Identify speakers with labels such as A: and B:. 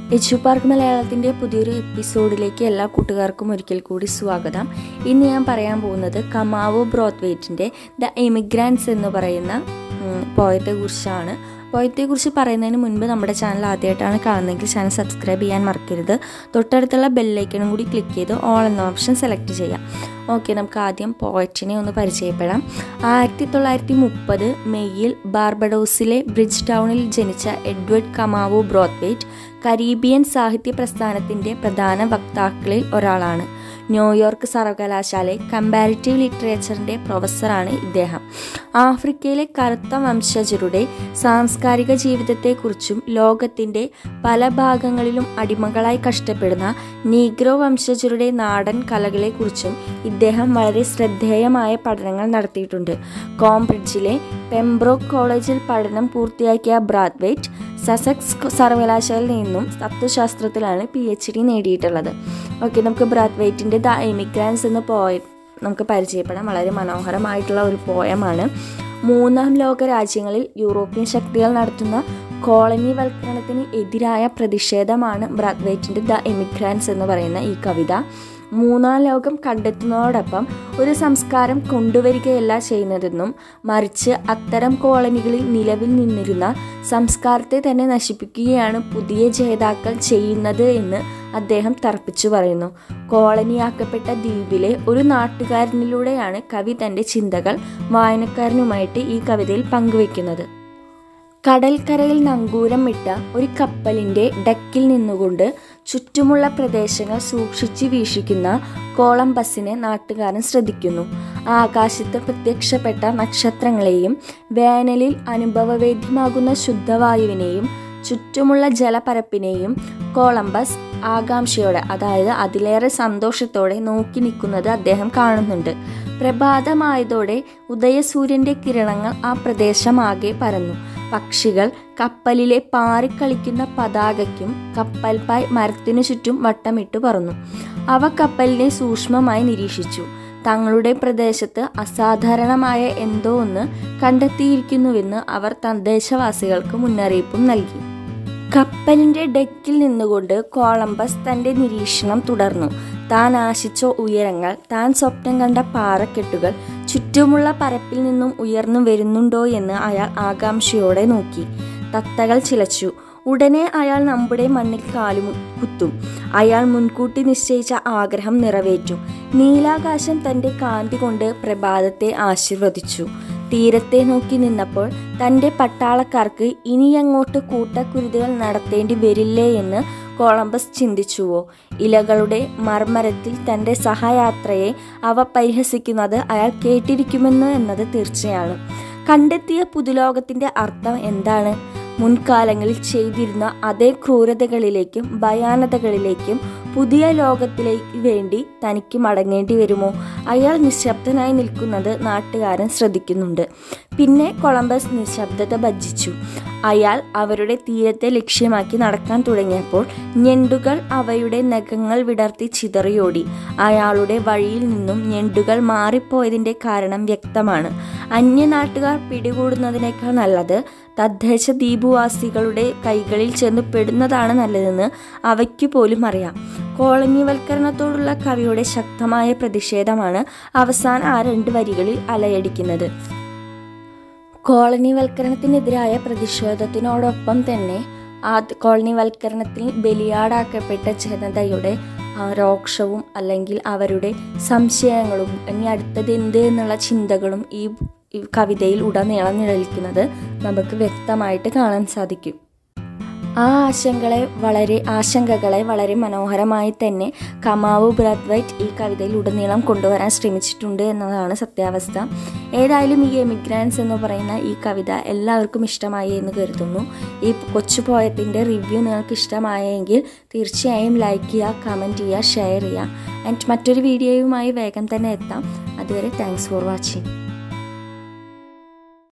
A: H park മലയാളത്തിൻ്റെ പുതിയൊരു എപ്പിസോഡിലേക്ക് എല്ലാ കൂട്ടുകാർക്കും ഒരിക്കൽ കൂടി സ്വാഗതം ഇന്ന് ഞാൻ പറയാൻ പോകുന്നത് കമാവോ ബ്രോത്ത്വേറ്റിൻ്റെ ദ എമിഗ്രാൻസ് എന്ന് പറയുന്ന പോയത്തെ കുറിച്ചാണ് പോയത്തെക്കുറിച്ച് പറയുന്നതിന് മുൻപ് നമ്മുടെ ചാനൽ ആദ്യമായിട്ടാണ് കാണുന്നതെങ്കിൽ ചാനൽ സബ്സ്ക്രൈബ് ചെയ്യാൻ മറക്കരുത് തൊട്ടടുത്തുള്ള ബെല്ലൈക്കണും കൂടി ക്ലിക്ക് ചെയ്ത് ഓൾ എന്ന ഓപ്ഷൻ സെലക്ട് ചെയ്യാം ഓക്കെ നമുക്ക് ആദ്യം പോയറ്റിനെ ഒന്ന് പരിചയപ്പെടാം ആയിരത്തി തൊള്ളായിരത്തി മുപ്പത് മെയ്യിൽ ബാർബഡോസിലെ ബ്രിഡ്ജ് ടൗണിൽ ജനിച്ച എഡ്വേർഡ് കമാവോ ബ്രോത്ത്വേറ്റ് കരീബിയൻ സാഹിത്യ പ്രസ്ഥാനത്തിൻ്റെ പ്രധാന വക്താക്കളിൽ ഒരാളാണ് ന്യൂയോർക്ക് സർവകലാശാലയിൽ കമ്പാരിറ്റീവ് ലിറ്ററേച്ചറിൻ്റെ പ്രൊഫസറാണ് ഇദ്ദേഹം ആഫ്രിക്കയിലെ കറുത്ത വംശജരുടെ സാംസ്കാരിക ജീവിതത്തെക്കുറിച്ചും ലോകത്തിൻ്റെ പല ഭാഗങ്ങളിലും അടിമകളായി കഷ്ടപ്പെടുന്ന നീഗ്രോ വംശജരുടെ നാടൻ കലകളെക്കുറിച്ചും ഇദ്ദേഹം വളരെ ശ്രദ്ധേയമായ പഠനങ്ങൾ നടത്തിയിട്ടുണ്ട് കോംബ്രിഡ്ജിലെ പെംബ്രോക്ക് കോളേജിൽ പഠനം പൂർത്തിയാക്കിയ ബ്രാത്വേറ്റ് സസക്സ് സർവകലാശാലയിൽ നിന്നും തത്വശാസ്ത്രത്തിലാണ് പി എച്ച് ഡി നേടിയിട്ടുള്ളത് ഓക്കെ നമുക്ക് ബ്രാത്വേറ്റിൻ്റെ ദ എമിഗ്രാൻസ് എന്ന പോയം നമുക്ക് പരിചയപ്പെടാം വളരെ മനോഹരമായിട്ടുള്ള ഒരു പോയമാണ് മൂന്നാം ലോക രാജ്യങ്ങളിൽ യൂറോപ്യൻ ശക്തികൾ നടത്തുന്ന കോളനിവൽക്കരണത്തിന് എതിരായ പ്രതിഷേധമാണ് ബ്രാത്വേറ്റിൻ്റെ ദ എമിഗ്രാൻസ് എന്ന് പറയുന്ന ഈ കവിത മൂന്നാം ലോകം കണ്ടെത്തുന്നതോടൊപ്പം ഒരു സംസ്കാരം കൊണ്ടുവരികയല്ല ചെയ്യുന്നതെന്നും മറിച്ച് അത്തരം കോളനികളിൽ നിലവിൽ നിന്നിരുന്ന സംസ്കാരത്തെ തന്നെ നശിപ്പിക്കുകയാണ് പുതിയ ജേതാക്കൾ ചെയ്യുന്നത് എന്ന് അദ്ദേഹം തർപ്പിച്ചു പറയുന്നു കോളനിയാക്കപ്പെട്ട ദ്വീപിലെ ഒരു നാട്ടുകാരനിലൂടെയാണ് കവി തൻ്റെ ചിന്തകൾ വായനക്കാരനുമായിട്ട് ഈ കവിതയിൽ പങ്കുവെക്കുന്നത് കടൽക്കരയിൽ നങ്കൂരം ഇട്ട ഒരു കപ്പലിൻ്റെ ഡെക്കിൽ നിന്നുകൊണ്ട് ചുറ്റുമുള്ള പ്രദേശങ്ങൾ സൂക്ഷിച്ചു വീക്ഷിക്കുന്ന കോളംബസിനെ നാട്ടുകാരൻ ശ്രദ്ധിക്കുന്നു ആകാശത്ത് പ്രത്യക്ഷപ്പെട്ട നക്ഷത്രങ്ങളെയും വേനലിൽ അനുഭവവേദ്യമാകുന്ന ശുദ്ധവായുവിനെയും ചുറ്റുമുള്ള ജലപരപ്പിനെയും കോളംബസ് ആകാംക്ഷയോടെ അതായത് അതിലേറെ സന്തോഷത്തോടെ നോക്കി നിൽക്കുന്നത് അദ്ദേഹം കാണുന്നുണ്ട് പ്രഭാതമായതോടെ ഉദയസൂര്യന്റെ കിരണങ്ങൾ ആ പ്രദേശമാകെ പരന്നു പക്ഷികൾ കപ്പലിലെ പാറിക്കളിക്കുന്ന പതാകയ്ക്കും കപ്പൽപ്പായ് മരത്തിനു ചുറ്റും വട്ടമിട്ട് പറന്നു അവ കപ്പലിനെ സൂക്ഷ്മമായി നിരീക്ഷിച്ചു തങ്ങളുടെ പ്രദേശത്ത് അസാധാരണമായ എന്തോ ഒന്ന് കണ്ടെത്തിയിരിക്കുന്നുവെന്ന് അവർ തദ്ദേശവാസികൾക്ക് മുന്നറിയിപ്പും നൽകി കപ്പലിന്റെ ഡെക്കിൽ നിന്നുകൊണ്ട് കോളംബസ് തന്റെ നിരീക്ഷണം തുടർന്നു താൻ ആശിച്ച ഉയരങ്ങൾ താൻ സ്വപ്നം കണ്ട പാറക്കെട്ടുകൾ ചുറ്റുമുള്ള പരപ്പിൽ നിന്നും ഉയർന്നു വരുന്നുണ്ടോ എന്ന് അയാൾ ആകാംക്ഷയോടെ നോക്കി തത്തകൾ ചിലച്ചു ഉടനെ അയാൾ നമ്മുടെ മണ്ണിൽ കാലു കുത്തും അയാൾ മുൻകൂട്ടി നിശ്ചയിച്ച ആഗ്രഹം നിറവേറ്റും നീലാകാശം തന്റെ കാന്തി കൊണ്ട് പ്രഭാതത്തെ ആശീർവദിച്ചു തീരത്തെ നോക്കി നിന്നപ്പോൾ തൻ്റെ പട്ടാളക്കാർക്ക് ഇനിയങ്ങോട്ട് കൂട്ടക്കുരുതികൾ നടത്തേണ്ടി വരില്ലേ എന്ന് കോളംബസ് ചിന്തിച്ചുവോ ഇലകളുടെ മർമരത്തിൽ തൻ്റെ സഹയാത്രയെ അവ പരിഹസിക്കുന്നത് അയാൾ കേട്ടിരിക്കുമെന്ന് എന്നത് തീർച്ചയാണ് കണ്ടെത്തിയ പുതുലോകത്തിൻ്റെ അർത്ഥം എന്താണ് മുൻകാലങ്ങളിൽ ചെയ്തിരുന്ന അതേ ക്രൂരതകളിലേക്കും ഭയാനതകളിലേക്കും പുതിയ ലോകത്തിലേക്ക് വേണ്ടി തനിക്ക് മടങ്ങേണ്ടി വരുമോ അയാൾ നിശബ്ദനായി നിൽക്കുന്നത് നാട്ടുകാരൻ ശ്രദ്ധിക്കുന്നുണ്ട് പിന്നെ കൊളംബസ് നിശബ്ദത ഭജിച്ചു അയാൾ അവരുടെ തീരത്തെ ലക്ഷ്യമാക്കി നടക്കാൻ തുടങ്ങിയപ്പോൾ ഞെണ്ടുകൾ അവയുടെ നഖങ്ങൾ വിടർത്തി ചിതറിയോടി അയാളുടെ വഴിയിൽ നിന്നും ഞെണ്ടുകൾ മാറിപ്പോയതിൻ്റെ കാരണം വ്യക്തമാണ് അന്യനാട്ടുകാർ പിടികൂടുന്നതിനേക്കാൾ നല്ലത് തദ്ദേശ ദ്വീപുവാസികളുടെ കൈകളിൽ ചെന്ന് പെടുന്നതാണ് നല്ലതെന്ന് അവയ്ക്ക് പോലും അറിയാം കോളനിവൽക്കരണത്തോടുള്ള കവിയുടെ ശക്തമായ പ്രതിഷേധമാണ് അവസാന ആ രണ്ട് വരികളിൽ അലയടിക്കുന്നത് കോളനിവൽക്കരണത്തിനെതിരായ പ്രതിഷേധത്തിനോടൊപ്പം തന്നെ ആ കോളനിവൽക്കരണത്തിൽ ബലിയാടാക്കപ്പെട്ട ജനതയുടെ രോക്ഷവും അല്ലെങ്കിൽ അവരുടെ സംശയങ്ങളും ഇനി അടുത്തത് എന്ത് എന്നുള്ള ചിന്തകളും ഈ കവിതയിൽ ഉടനീളം നിലനിൽക്കുന്നത് നമുക്ക് വ്യക്തമായിട്ട് കാണാൻ സാധിക്കും ആ ആശങ്കകളെ വളരെ ആശങ്കകളെ വളരെ മനോഹരമായി തന്നെ കമാവു ബ്രാത്വൈറ്റ് ഈ കവിതയിൽ ഉടനീളം കൊണ്ടുവരാൻ ശ്രമിച്ചിട്ടുണ്ട് എന്നതാണ് സത്യാവസ്ഥ ഏതായാലും ഈ എമിഗ്രാൻസ് എന്ന് പറയുന്ന ഈ കവിത എല്ലാവർക്കും ഇഷ്ടമായി എന്ന് കരുതുന്നു ഈ കൊച്ചു പോയത്തിൻ്റെ റിവ്യൂ നിങ്ങൾക്ക് ഇഷ്ടമായെങ്കിൽ തീർച്ചയായും ലൈക്ക് ചെയ്യുക കമൻറ്റ് ചെയ്യുക ഷെയർ ചെയ്യുക ആൻഡ് മറ്റൊരു വീഡിയോയുമായി വേഗം തന്നെ എത്താം അതുവരെ താങ്ക്സ് ഫോർ വാച്ചിങ്